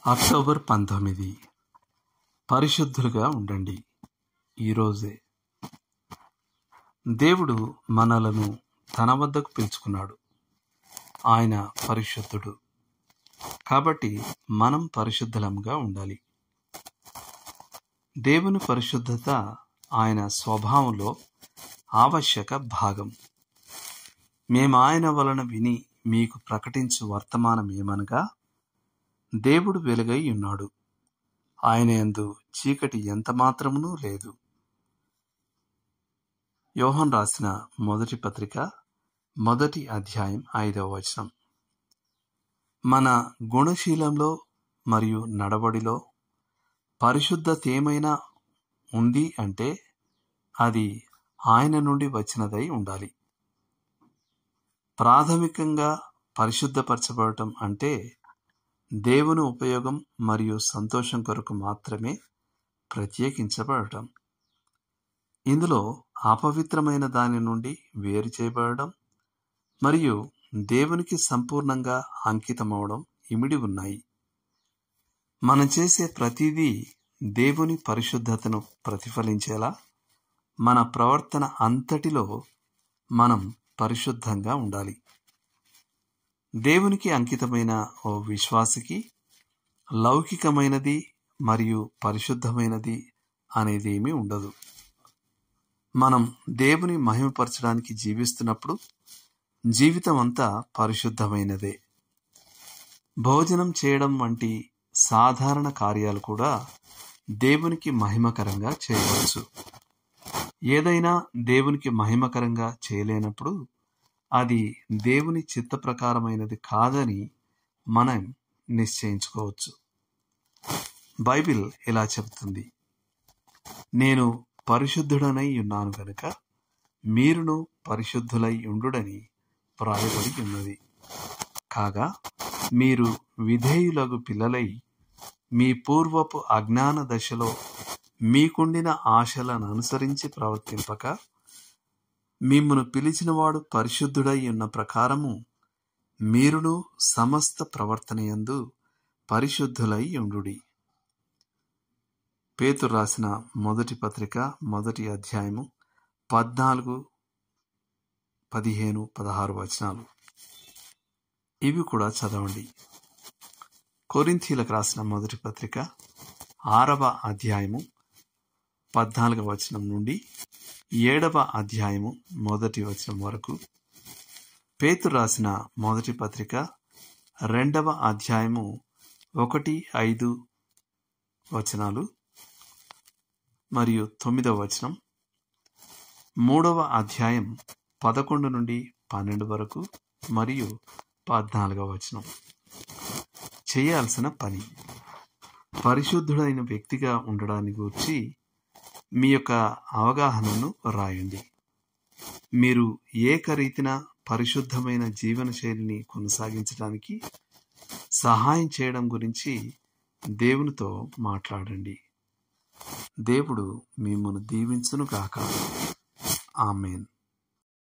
October పంతొమ్మిది పరిశుద్ధులుగా ఉండండి ఈరోజే దేవుడు మనలను తన వద్దకు పిలుచుకున్నాడు ఆయన పరిశుద్ధుడు కాబట్టి మనం పరిశుద్ధులంగా ఉండాలి దేవుని పరిశుద్ధత ఆయన స్వభావంలో ఆవశ్యక భాగం మేము ఆయన వలన విని మీకు ప్రకటించు వర్తమానం ఏమనగా దేవుడు వెలుగై ఉన్నాడు ఆయన యందు చీకటి ఎంత మాత్రమునూ లేదు యోహన్ రాసిన మొదటి పత్రిక మొదటి అధ్యాయం ఐదవ వచనం మన గుణశీలంలో మరియు నడవడిలో పరిశుద్ధత ఏమైనా ఉంది అంటే అది ఆయన నుండి వచ్చినదై ఉండాలి ప్రాథమికంగా పరిశుద్ధపరచబడటం అంటే దేవుని ఉపయోగం మరియు సంతోషం కొరకు మాత్రమే ప్రత్యేకించబడటం ఇందులో అపవిత్రమైన దాని నుండి వేరు చేయబడడం మరియు దేవునికి సంపూర్ణంగా అంకితమవడం ఇమిడి ఉన్నాయి మనం చేసే ప్రతిదీ దేవుని పరిశుద్ధతను ప్రతిఫలించేలా మన ప్రవర్తన అంతటిలో మనం పరిశుద్ధంగా ఉండాలి దేవునికి అంకితమైన ఓ విశ్వాసికి లౌకికమైనది మరియు పరిశుద్ధమైనది అనేది ఏమీ ఉండదు మనం దేవుని మహిమపరచడానికి జీవిస్తున్నప్పుడు జీవితం అంతా పరిశుద్ధమైనదే భోజనం చేయడం వంటి సాధారణ కార్యాలు కూడా దేవునికి మహిమకరంగా చేయవచ్చు ఏదైనా దేవునికి మహిమకరంగా చేయలేనప్పుడు అది దేవుని చిత్త ప్రకారమైనది కాదని మనం నిశ్చయించుకోవచ్చు బైబిల్ ఇలా చెబుతుంది నేను పరిశుద్ధుడనై ఉన్నాను గనుక మీరును పరిశుద్ధులై ఉండుడని వ్రాయబడి ఉన్నది కాగా మీరు విధేయులకు పిల్లలై మీ పూర్వపు అజ్ఞాన దశలో మీకుండిన ఆశలను అనుసరించి ప్రవర్తింపక మిమ్మును పిలిచినవాడు పరిశుద్ధుడై ఉన్న ప్రకారము మీరును సమస్త ప్రవర్తనయందు పరిశుద్ధులై ఉండుడి పేతురు రాసిన మొదటి పత్రిక మొదటి అధ్యాయము పద్నాలుగు పదిహేను పదహారు వచనాలు ఇవి కూడా చదవండి కొరింథీలకు రాసిన మొదటి పత్రిక ఆరవ అధ్యాయము పద్నాలుగవ వచనం నుండి ఏడవ అధ్యాయము మొదటి వచనం వరకు పేతురు రాసిన మొదటి పత్రిక రెండవ అధ్యాయము ఒకటి ఐదు వచనాలు మరియు తొమ్మిదవ వచనం మూడవ అధ్యాయం పదకొండు నుండి పన్నెండు వరకు మరియు పద్నాలుగవ వచనం చేయాల్సిన పని పరిశుద్ధుడైన వ్యక్తిగా ఉండడాన్ని గురించి మీ యొక్క అవగాహనను రాయండి మీరు ఏకరీతిన పరిశుద్ధమైన జీవన శైలిని కొనసాగించడానికి సహాయం చేయడం గురించి దేవునితో మాట్లాడండి దేవుడు మిమ్మల్ని దీవించును గాక ఆమెన్